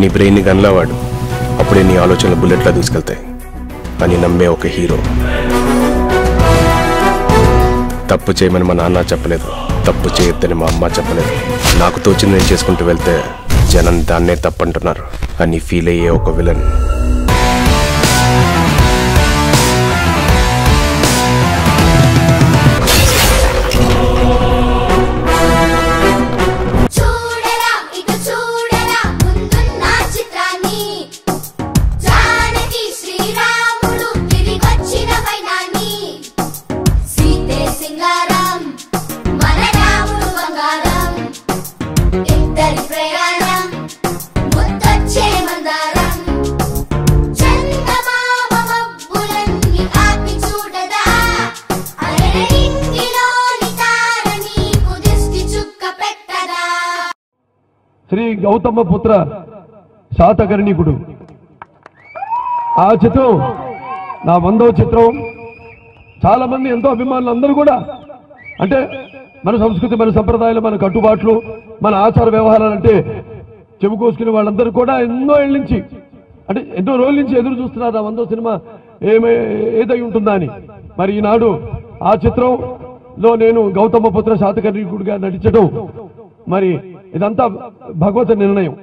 నీ బ్రెయిన్ని గన్లా వాడు అప్పుడే నీ ఆలోచనలు బుల్లెట్లా దూసుకెళ్తాయి అని నమ్మే ఒక హీరో తప్పు చేయమని మా నాన్న చెప్పలేదు తప్పు చేయొద్దని మా అమ్మ చెప్పలేదు నాకు తోచింది నేను చేసుకుంటూ వెళ్తే జనం దాన్నే తప్పంటున్నారు అని ఫీల్ అయ్యే ఒక విలన్ చూడరా ఇటు చూడరా ముందున్న చిత్రాన్ని జానకి శ్రీరాముడు తిరిగొచ్చిన వైనాన్ని సీతే సింగారం మన రాముడు బంగారం ఇద్దరి ప్రయాణం ముద్దొచ్చే మందారం చందమామ మబ్బులన్నీ ఆపి చూడదా అరే ఇంటిలోని తార నీకు దిష్టి చుక్క పెట్టదా శ్రీ గౌతమ పుత్ర శాతకర్ణికుడు ఆ చిత్రం నా వందో చిత్రం చాలా మంది ఎంతో అభిమానులు అందరూ కూడా అంటే మన సంస్కృతి మన సంప్రదాయాలు మన కట్టుబాట్లు మన ఆచార వ్యవహారాలు అంటే చెప్పుకోసుకునే వాళ్ళందరూ కూడా ఎన్నో ఏళ్ళ నుంచి అంటే ఎన్నో రోజుల నుంచి ఎదురు చూస్తున్నారు ఆ వందో సినిమా ఏమై ఏదై ఉంటుందా అని మరి ఈనాడు ఆ చిత్రంలో నేను గౌతమ పుత్ర శాతకర్ణికుడిగా నటించడం మరి ఇదంతా భగవత నిర్ణయం